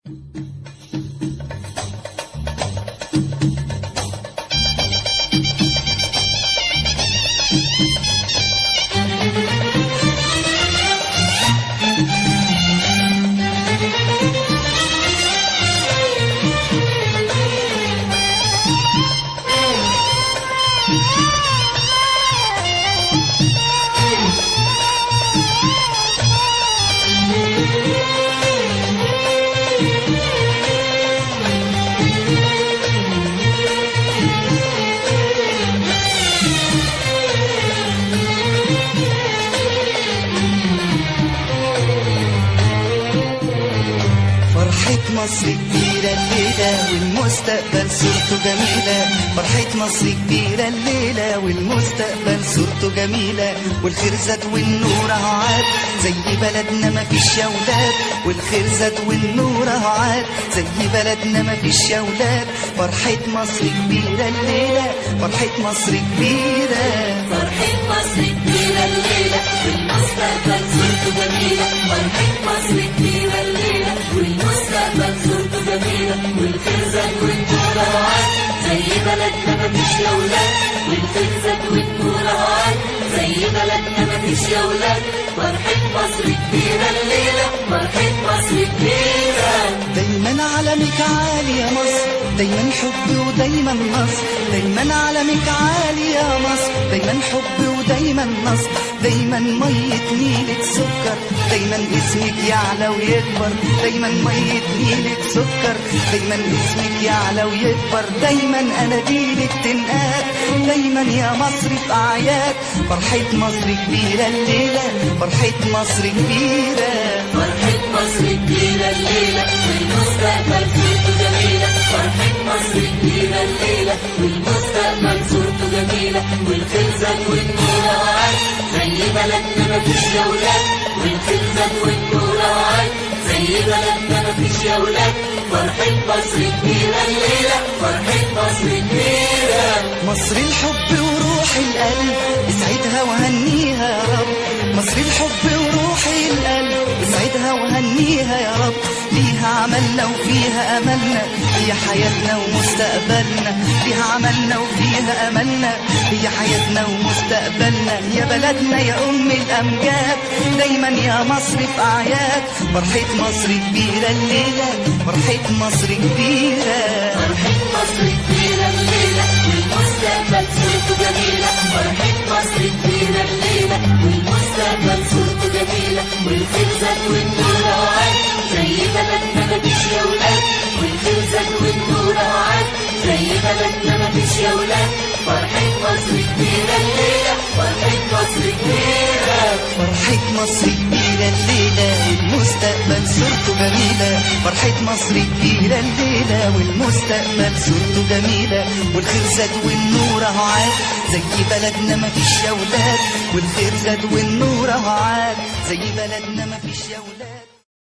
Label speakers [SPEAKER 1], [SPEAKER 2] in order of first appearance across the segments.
[SPEAKER 1] فرحة مصر كبيرة الليلة والمستقبل صورته جميلة فرحة مصر كبيرة الليلة والمستقبل صورته جميلة والخير زاد والنور اهو عاد زي بلدنا ما فيش أولاد والخير زاد والنور اهو عاد زي بلدنا ما فيش أولاد فرحة مصر كبيرة الليلة فرحة مصر كبيرة
[SPEAKER 2] فرحة مصر كبيرة الليلة والمستقبل صورته جميلة فرحة مصر كبيرة الليلة والمستقبل صورته جميلة والخير زاد والنور عاد زي بلدنا مفيش يا ولاد والخير زاد والنور عاد زي بلدنا مفيش يا ولاد فرحة مصر كبيرة الليلة فرحة مصر كبيرة
[SPEAKER 1] دايما علمك عالي يا مصر دايما حب ودايما نصر دايما علمك عالي يا مصر دايما حب ودايما نصر دايما مية نيلك سكر دايما اسمك يعلى ويكبر دايما مية نيلك سكر دايما اسمك يعلى ويكبر دايما اناديلك تنقاد دايما يا مصر في اعياد فرحة مصر كبيرة الليلة فرحة مصر كبيرة
[SPEAKER 2] فرحة مصر كبيرة الليلة والمستقبل صورته جميلة فرحة مصر كبيرة الليلة والمستقبل صورته جميلة والخير زاد والنور عاد زي بلدنا مفيش يا ولاد والخير زاد والنور عاد زي بلدنا مفيش يا ولاد فرحة مصر كبيرة الليلة فرحة مصر كبيرة
[SPEAKER 1] مصر الحب وروح القلب اسعدها وهنيها يا رب مصر الحب وروح القلب اسعدها وهنيها يا رب ليها عملنا وفيها املنا هي حياتنا ومستقبلنا ليها عملنا وفيها املنا هي حياتنا ومستقبلنا يا بلدنا يا ام الامجاد دايما يا مصر في اعياد فرحة مصر كبيرة الليلة فرحة مصر كبيرة
[SPEAKER 2] فرحة مصر كبيرة الليلة والمستقبل صورته جميلة فرحة مصر كبيرة الليلة والمستقبل صورته جميلة والخير زاد والنور عاد زي بلدنا مفيش يا ولاد والخير زاد والنور عاد زي بلدنا مفيش يا ولاد فرحة مصر كبيرة الليلة فرحة مصر كبيرة
[SPEAKER 1] فرحة مصر كبيرة الليلة والمستقبل صورته جميلة فرحة مصر كبيرة الليلة والمستقبل صورته جميلة والخير زاد والنور اهو عاد زي بلدنا مفيش يا ولاد والخير زاد والنور اهو عاد زي بلدنا مفيش يا ولاد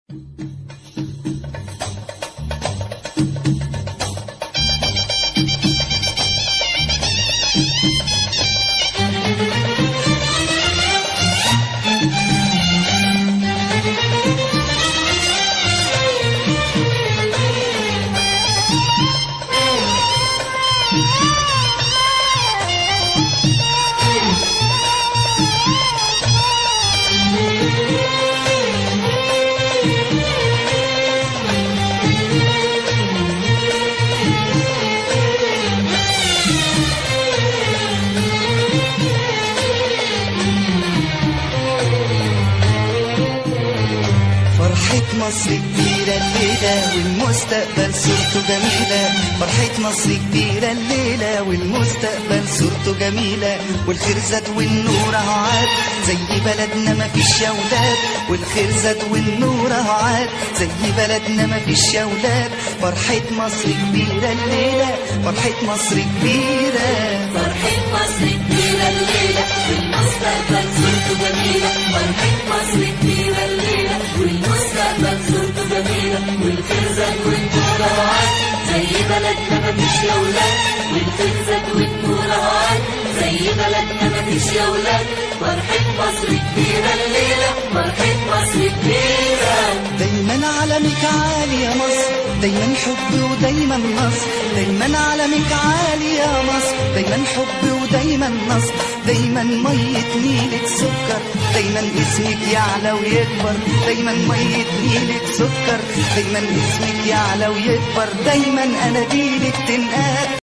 [SPEAKER 1] فرحة مصر كبيرة الليلة والمستقبل صورته جميلة فرحة مصر كبيرة الليلة والمستقبل صورته جميلة والخير زاد والنور اهو عاد زي بلدنا مفيش يا ولاد والخير زاد والنور اهو عاد زي بلدنا مفيش يا ولاد فرحة مصر كبيرة الليلة فرحة مصر كبيرة
[SPEAKER 2] فرحة مصر كبيرة الليلة والمستقبل صورته جميلة فرحة مصر كبيرة الليلة والمستقبل صورته جميلة والخير زاد والنور عاد زي بلدنا مفيش يا ولاد والخير زاد والنور عاد زي زي بلدنا مفيش يا ولاد فرحة مصر كبيرة الليلة فرحة مصر كبيرة
[SPEAKER 1] دايما علمك عالي يا مصر دايما حب ودايما نصر دايما علمك عالي يا مصر دايما حب ودايما نصر دايما مية نيلك سكر دايما اسمك يعلى ويكبر دايما مية نيلك سكر دايما اسمك يعلى ويكبر دايما اناديلك تنقال